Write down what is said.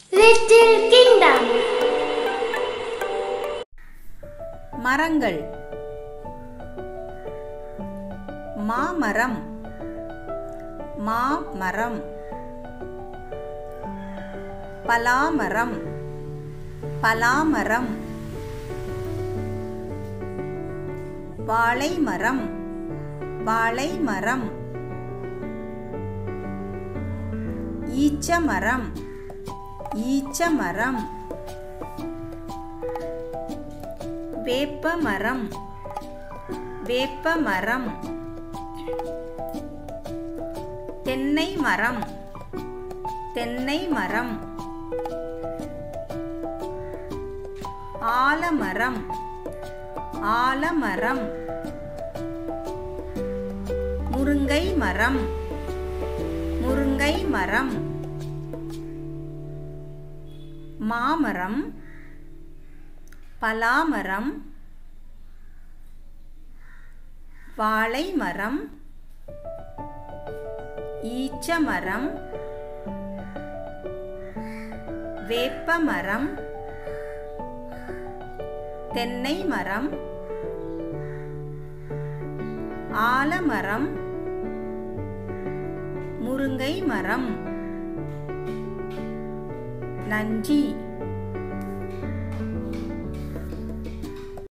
Little Kingdom மரங்கள் மாமரம் மாமரம் பலாமரம் பலாமரம் வாழைமரம் வாழைமரம் ஈச்சமரம் ஈச்சமரம் வேப்பமரம் வேப்பமரம் தென்னை மரம் தென்னை மரம் ஆலமரம் ஆலமரம் முருங்கை மரம் முருங்கை மரம் மாமரம் பலாமரம் வாழைமரம் ஈச்சமரம் வேப்பமரம் தென்னை மரம் ஆலமரம் முருங்கை மரம் நன்றி